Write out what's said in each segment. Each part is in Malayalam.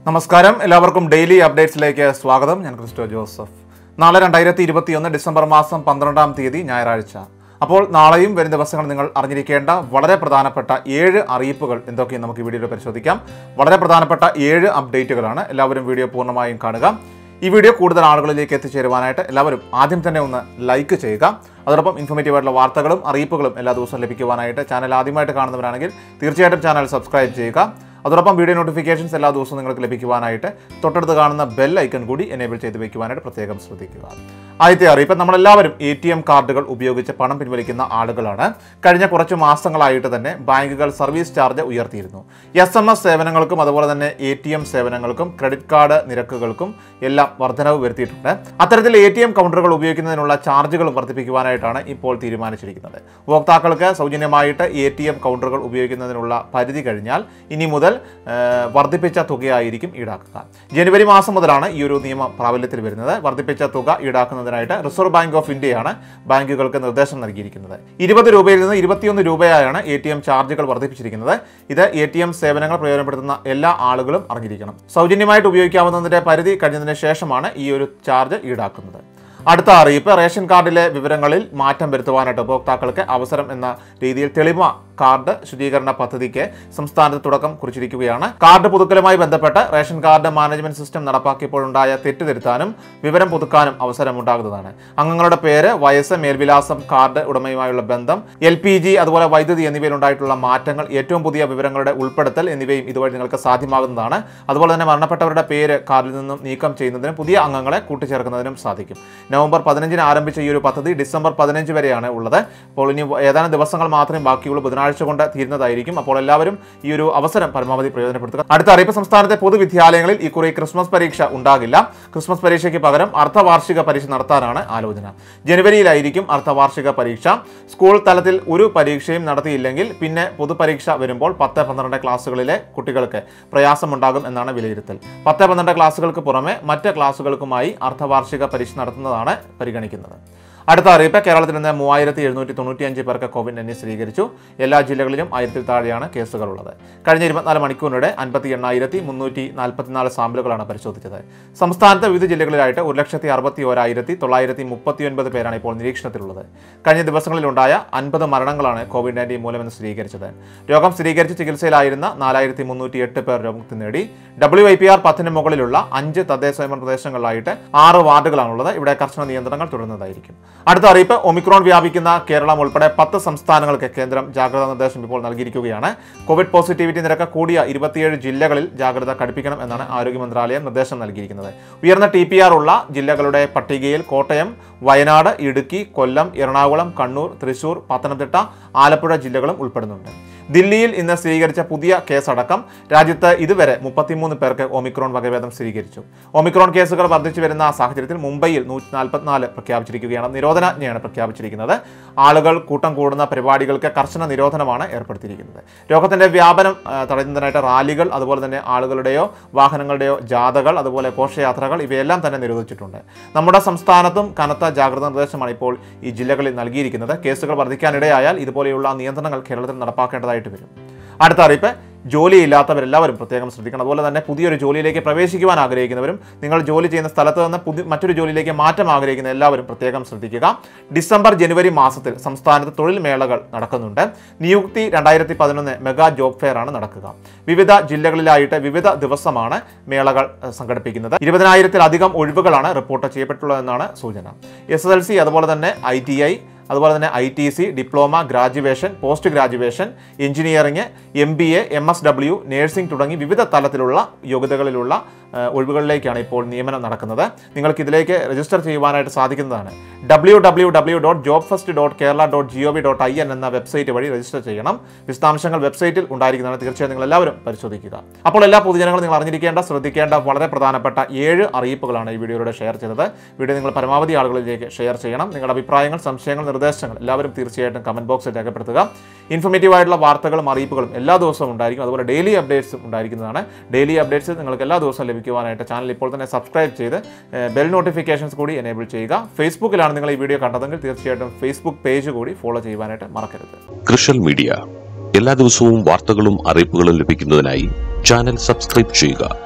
നമസ്കാരം എല്ലാവർക്കും ഡെയിലി അപ്ഡേറ്റ്സിലേക്ക് സ്വാഗതം ഞാൻ ക്രിസ്റ്റോ ജോസഫ് നാളെ രണ്ടായിരത്തി ഇരുപത്തിയൊന്ന് ഡിസംബർ മാസം പന്ത്രണ്ടാം തീയതി ഞായറാഴ്ച അപ്പോൾ നാളെയും വരും ദിവസങ്ങൾ നിങ്ങൾ അറിഞ്ഞിരിക്കേണ്ട വളരെ പ്രധാനപ്പെട്ട ഏഴ് അറിയിപ്പുകൾ എന്തൊക്കെയും നമുക്ക് ഈ വീഡിയോയിൽ പരിശോധിക്കാം വളരെ പ്രധാനപ്പെട്ട ഏഴ് അപ്ഡേറ്റുകളാണ് എല്ലാവരും വീഡിയോ പൂർണ്ണമായും കാണുക ഈ വീഡിയോ കൂടുതൽ ആളുകളിലേക്ക് എത്തിച്ചേരുവാനായിട്ട് എല്ലാവരും ആദ്യം തന്നെ ഒന്ന് ലൈക്ക് ചെയ്യുക അതോടൊപ്പം ഇൻഫോർമേറ്റീവ് ആയിട്ടുള്ള വാർത്തകളും അറിയിപ്പുകളും എല്ലാ ദിവസവും ലഭിക്കുവാനായിട്ട് ചാനൽ ആദ്യമായിട്ട് കാണുന്നവരാണെങ്കിൽ തീർച്ചയായിട്ടും ചാനൽ സബ്സ്ക്രൈബ് ചെയ്യുക അതോടൊപ്പം വീഡിയോ നോട്ടിഫിക്കേഷൻസ് എല്ലാ ദിവസവും നിങ്ങൾക്ക് ലഭിക്കുവാനായിട്ട് തൊട്ടടുത്ത് കാണുന്ന ബെൽ ഐക്കൺ കൂടി എനേബിൾ ചെയ്ത് വെക്കുവാനായിട്ട് പ്രത്യേകം ശ്രദ്ധിക്കുക ആദ്യത്തെ അറിയിപ്പ് നമ്മളെല്ലാവരും എ ടി എം കാർഡുകൾ ഉപയോഗിച്ച് പണം പിൻവലിക്കുന്ന ആളുകളാണ് കഴിഞ്ഞ കുറച്ച് മാസങ്ങളായിട്ട് തന്നെ ബാങ്കുകൾ സർവീസ് ചാർജ് ഉയർത്തിയിരുന്നു എസ് എം എസ് സേവനങ്ങൾക്കും അതുപോലെ തന്നെ എ ടി എം സേവനങ്ങൾക്കും ക്രെഡിറ്റ് കാർഡ് നിരക്കുകൾക്കും എല്ലാം വർധനവ് വരുത്തിയിട്ടുണ്ട് അത്തരത്തിൽ എ ടി എം കൗണ്ടറുകൾ ഉപയോഗിക്കുന്നതിനുള്ള ചാർജുകളും വർദ്ധിപ്പിക്കുവാനായിട്ടാണ് ഇപ്പോൾ തീരുമാനിച്ചിരിക്കുന്നത് ഉപഭോക്താക്കൾക്ക് സൗജന്യമായിട്ട് എ ടി എം കൗണ്ടറുകൾ ഉപയോഗിക്കുന്നതിനുള്ള പരിധി കഴിഞ്ഞാൽ ഇനി മുതൽ ആ, വർദ്ധിപ്പിച്ച തുകയായിരിക്കും ഈടാക്കുക ജനുവരി മാസം മുതലാണ് ഈ ഒരു നിയമം പ്രാബല്യത്തിൽ വരുന്നത് വർദ്ധിപ്പിച്ച തുക ഈടാക്കുന്നതിനായിട്ട് റിസർവ് ബാങ്ക് ഓഫ് ഇന്ത്യയാണ് ബാങ്കുകൾക്ക് നിർദ്ദേശം നൽകിയിരിക്കുന്നത് ഇരുപത് രൂപയിൽ നിന്ന് ഇരുപത്തിയൊന്ന് രൂപയായാണ് എ ടി എം ചാർജുകൾ വർദ്ധിപ്പിച്ചിരിക്കുന്നത് ഇത് എ ടി എം സേവനങ്ങൾ പ്രയോജനപ്പെടുത്തുന്ന എല്ലാ ആളുകളും അറിഞ്ഞിരിക്കണം സൗജന്യമായിട്ട് ഉപയോഗിക്കാവുന്നതിന്റെ പരിധി കഴിഞ്ഞതിന് ശേഷമാണ് ഈ ഒരു ചാർജ് ഈടാക്കുന്നത് അടുത്ത അറിയിപ്പ് റേഷൻ കാർഡിലെ വിവരങ്ങളിൽ മാറ്റം വരുത്തുവാനായിട്ട് ഉപഭോക്താക്കൾക്ക് അവസരം എന്ന രീതിയിൽ തെളിമ കാർഡ് ശുചീകരണ പദ്ധതിക്ക് സംസ്ഥാനത്ത് തുടക്കം കുറിച്ചിരിക്കുകയാണ് കാർഡ് പുതുക്കലുമായി ബന്ധപ്പെട്ട് റേഷൻ കാർഡ് മാനേജ്മെന്റ് സിസ്റ്റം നടപ്പാക്കിയപ്പോഴുണ്ടായ തെറ്റ് തിരുത്താനും വിവരം പുതുക്കാനും അവസരമുണ്ടാകുന്നതാണ് അംഗങ്ങളുടെ പേര് വയസ്സ് മേൽവിലാസം കാർഡ് ഉടമയുമായുള്ള ബന്ധം എൽ പി ജി അതുപോലെ വൈദ്യുതി എന്നിവയിലുണ്ടായിട്ടുള്ള മാറ്റങ്ങൾ ഏറ്റവും പുതിയ വിവരങ്ങളുടെ ഉൾപ്പെടുത്തൽ എന്നിവയും ഇതുവഴി നിങ്ങൾക്ക് സാധ്യമാകുന്നതാണ് അതുപോലെ തന്നെ മരണപ്പെട്ടവരുടെ പേര് കാർഡിൽ നിന്നും നീക്കം ചെയ്യുന്നതിനും പുതിയ അംഗങ്ങളെ കൂട്ടിച്ചേർക്കുന്നതിനും സാധിക്കും നവംബർ പതിനഞ്ചിന് ആരംഭിച്ച ഈ ഒരു പദ്ധതി ഡിസംബർ പതിനഞ്ച് വരെയാണ് ഉള്ളത് അപ്പോൾ ഇനി ഏതാനും ദിവസങ്ങൾ മാത്രമേ ബാക്കിയുള്ളൂ ബുധനാഴ്ച കൊണ്ട് തീരുന്നതായിരിക്കും അപ്പോൾ എല്ലാവരും ഈ ഒരു അവസരം പരമാവധി പ്രയോജനപ്പെടുത്തുക അടുത്ത അറിയിപ്പ് സംസ്ഥാനത്തെ പൊതുവിദ്യാലയങ്ങളിൽ ഇക്കുറി ക്രിസ്മസ് പരീക്ഷ ഉണ്ടാകില്ല ക്രിസ്മസ് പരീക്ഷയ്ക്ക് പകരം അർദ്ധവാർഷിക പരീക്ഷ നടത്താനാണ് ആലോചന ജനുവരിയിലായിരിക്കും അർദ്ധവാർഷിക പരീക്ഷ സ്കൂൾ തലത്തിൽ ഒരു പരീക്ഷയും നടത്തിയില്ലെങ്കിൽ പിന്നെ പൊതുപരീക്ഷ വരുമ്പോൾ പത്ത് പന്ത്രണ്ട് ക്ലാസ്സുകളിലെ കുട്ടികൾക്ക് പ്രയാസമുണ്ടാകും എന്നാണ് വിലയിരുത്തൽ പത്ത് പന്ത്രണ്ട് ക്ലാസ്സുകൾക്ക് പുറമെ മറ്റ് ക്ലാസ്സുകൾക്കുമായി അർദ്ധവാർഷിക പരീക്ഷ നടത്തുന്നതാണ് പരിഗണിക്കുന്നത് അടുത്ത അറിയിപ്പ് കേരളത്തിൽ നിന്ന് മൂവായിരത്തി എഴുന്നൂറ്റി തൊണ്ണൂറ്റിയഞ്ച് പേർക്ക് കോവിഡ് നയൻറ്റീൻ സ്ഥിരീകരിച്ചു എല്ലാ ജില്ലകളിലും ആയിരത്തിൽ താഴെയാണ് കേസുകളുള്ളത് കഴിഞ്ഞ ഇരുപത്തിനാല് മണിക്കൂറിനിടെ അൻപത്തി എണ്ണായിരത്തി മുന്നൂറ്റി നാൽപ്പത്തിനാല് സാമ്പിളുകളാണ് പരിശോധിച്ചത് സംസ്ഥാനത്ത് വിവിധ ജില്ലകളിലായിട്ട് ഒരു ലക്ഷത്തി അറുപത്തി ഓരായിരത്തി തൊള്ളായിരത്തി മുപ്പത്തി ഒൻപത് പേരാണ് ഇപ്പോൾ നിരീക്ഷണത്തിലുള്ളത് കഴിഞ്ഞ ദിവസങ്ങളിലുണ്ടായ അൻപത് മരണങ്ങളാണ് കോവിഡ് നയൻറ്റീൻ മൂലമെന്ന് സ്ഥിരീകരിച്ചത് രോഗം സ്ഥിരീകരിച്ച് ചികിത്സയിലായിരുന്ന നാലായിരത്തി മുന്നൂറ്റി എട്ട് പേർ രോഗമുക്തി നേടി ഡബ്ല്യു ഐ പി ആർ പത്തിന് മുകളിലുള്ള അഞ്ച് തദ്ദേശ സ്വയംഭരണ പ്രദേശങ്ങളിലായിട്ട് ആറ് വാർഡുകളാണുള്ളത് ഇവിടെ കർശന നിയന്ത്രണങ്ങൾ തുടരുന്നതായിരിക്കും അടുത്ത അറിയിപ്പ് ഒമിക്രോൺ വ്യാപിക്കുന്ന കേരളം ഉൾപ്പെടെ പത്ത് സംസ്ഥാനങ്ങൾക്ക് കേന്ദ്രം ജാഗ്രതാ നിർദ്ദേശം ഇപ്പോൾ നൽകിയിരിക്കുകയാണ് കോവിഡ് പോസിറ്റിവിറ്റി നിരക്ക് കൂടിയ ഇരുപത്തിയേഴ് ജില്ലകളിൽ ജാഗ്രത കടുപ്പിക്കണം എന്നാണ് ആരോഗ്യ മന്ത്രാലയം നിർദ്ദേശം നൽകിയിരിക്കുന്നത് ഉയർന്ന ടി പി ആർ ഉള്ള ജില്ലകളുടെ പട്ടികയിൽ കോട്ടയം വയനാട് ഇടുക്കി കൊല്ലം എറണാകുളം കണ്ണൂർ തൃശൂർ പത്തനംതിട്ട ആലപ്പുഴ ജില്ലകളും ഉൾപ്പെടുന്നുണ്ട് ദില്ലിയിൽ ഇന്ന് സ്ഥിരീകരിച്ച പുതിയ കേസടക്കം രാജ്യത്ത് ഇതുവരെ മുപ്പത്തിമൂന്ന് പേർക്ക് ഒമിക്രോൺ വകഭേദം സ്ഥിരീകരിച്ചു ഒമിക്രോൺ കേസുകൾ വർദ്ധിച്ചു വരുന്ന സാഹചര്യത്തിൽ മുംബൈയിൽ നൂറ്റി നാൽപ്പത്തിനാല് പ്രഖ്യാപിച്ചിരിക്കുകയാണ് നിരോധനാജ്ഞയാണ് പ്രഖ്യാപിച്ചിരിക്കുന്നത് ആളുകൾ കൂട്ടം കൂടുന്ന പരിപാടികൾക്ക് കർശന നിരോധനമാണ് ഏർപ്പെടുത്തിയിരിക്കുന്നത് രോഗത്തിന്റെ വ്യാപനം ആ, തടയുന്നതിനായിട്ട് റാലികൾ അതുപോലെ തന്നെ ആളുകളുടെയോ വാഹനങ്ങളുടെയോ ജാഥകൾ അതുപോലെ ഘോഷയാത്രകൾ ഇവയെല്ലാം തന്നെ നിരോധിച്ചിട്ടുണ്ട് നമ്മുടെ സംസ്ഥാനത്തും കനത്ത ജാഗ്രതാ നിർദ്ദേശമാണ് ഇപ്പോൾ ഈ ജില്ലകളിൽ നൽകിയിരിക്കുന്നത് കേസുകൾ വർദ്ധിക്കാനിടയായാൽ ഇതുപോലെയുള്ള നിയന്ത്രണങ്ങൾ കേരളത്തിൽ നടപ്പാക്കേണ്ടതായിട്ട് വരും അടുത്ത അറിയിപ്പ് ജോലിയില്ലാത്തവരെല്ലാവരും പ്രത്യേകം ശ്രദ്ധിക്കണം അതുപോലെ തന്നെ പുതിയൊരു ജോലിയിലേക്ക് പ്രവേശിക്കുവാൻ ആഗ്രഹിക്കുന്നവരും നിങ്ങൾ ജോലി ചെയ്യുന്ന സ്ഥലത്ത് നിന്ന് പുതിയ മറ്റൊരു ജോലിയിലേക്ക് മാറ്റം ആഗ്രഹിക്കുന്ന എല്ലാവരും പ്രത്യേകം ശ്രദ്ധിക്കുക ഡിസംബർ ജനുവരി മാസത്തിൽ സംസ്ഥാനത്ത് തൊഴിൽ മേളകൾ നടക്കുന്നുണ്ട് നിയുക്തി രണ്ടായിരത്തി പതിനൊന്ന് മെഗാ ജോബ് ഫെയർ ആണ് നടക്കുക വിവിധ ജില്ലകളിലായിട്ട് വിവിധ ദിവസമാണ് മേളകൾ ഏഹ്, സംഘടിപ്പിക്കുന്നത് ഇരുപതിനായിരത്തിലധികം ഒഴിവുകളാണ് റിപ്പോർട്ട് ചെയ്യപ്പെട്ടുള്ളതെന്നാണ് സൂചന എസ് എസ് എൽ സി അതുപോലെ തന്നെ ഐ ടി ഐ അതുപോലെ തന്നെ I T C diploma graduation post graduation engineering M B A M S W nursing തുടങ്ങി വിവിധ തലത്തിലുള്ള യോഗ്യതകളിലുള്ള ആ, ഒഴിവുകളിലേക്കാണ് ഇപ്പോൾ നിയമനം നടക്കുന്നത് നിങ്ങൾക്ക് ഇതിലേക്ക് രജിസ്റ്റർ ചെയ്യുവാനായിട്ട് സാധിക്കുന്നതാണ് W W W dot job first dot Kerala dot G O V dot I N എന്ന വെബ്സൈറ്റ് വഴി രജിസ്റ്റർ ചെയ്യണം വിശദാംശങ്ങൾ വെബ്സൈറ്റിൽ ഉണ്ടായിരിക്കുന്നതാണ് തീർച്ചയായും നിങ്ങൾ എല്ലാവരും പരിശോധിക്കുക അപ്പോൾ എല്ലാ പൊതുജനങ്ങളും നിങ്ങൾ അറിഞ്ഞിരിക്കേണ്ട ശ്രദ്ധിക്കേണ്ട വളരെ പ്രധാനപ്പെട്ട ഏഴ് അറിയിപ്പുകളാണ് ഈ വീഡിയോയിലൂടെ ഷെയർ ചെയ്തത് വീഡിയോ നിങ്ങൾ പരമാവധി ആളുകളിലേക്ക് ഷെയർ ചെയ്യണം നിങ്ങളുടെ അഭിപ്രായങ്ങൾ സംശയങ്ങൾ നിർദ്ദേശങ്ങൾ എല്ലാവരും തീർച്ചയായിട്ടും കമന്റ് ബോക്സിൽ രേഖപ്പെടുത്തുക ഇൻഫോർമേറ്റീവ് ആയിട്ടുള്ള വാർത്തകളും അറിയിപ്പുകളും എല്ലാ ദിവസവും ഉണ്ടായിരിക്കും അതുപോലെ ഡെയിലി അപ്ഡേറ്റ്സും ഉണ്ടായിരിക്കുന്നതാണ് ഡെയിലി അപ്ഡേറ്റ്സ് നിങ്ങൾക്ക് എല്ലാ ദിവസവും ലഭിക്കുവാനായിട്ട് ചാനൽ ഇപ്പോൾ തന്നെ സബ്സ്ക്രൈബ് ചെയ്ത് ബെൽ നോട്ടിഫിക്കേഷൻസ് കൂടി എനേബിൾ ചെയ്യുക ഫേസ്ബുക്കിലാണ് നിങ്ങൾ ഈ വീഡിയോ കണ്ടതെങ്കിൽ തീർച്ചയായിട്ടും ഫേസ്ബുക്ക് പേജ് കൂടി ഫോളോ ചെയ്യുവാനായിട്ട് മറക്കരുത് കൃഷൽ മീഡിയ എല്ലാ ദിവസവും വാർത്തകളും അറിയിപ്പുകളും ലഭിക്കുന്നതിനായി ചാനൽ സബ്സ്ക്രൈബ് ചെയ്യുക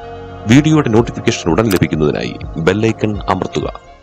വീഡിയോയുടെ നോട്ടിഫിക്കേഷൻ ഉടൻ ലഭിക്കുന്നതിനായി ബെല്ലൈക്കൺ അമർത്തുക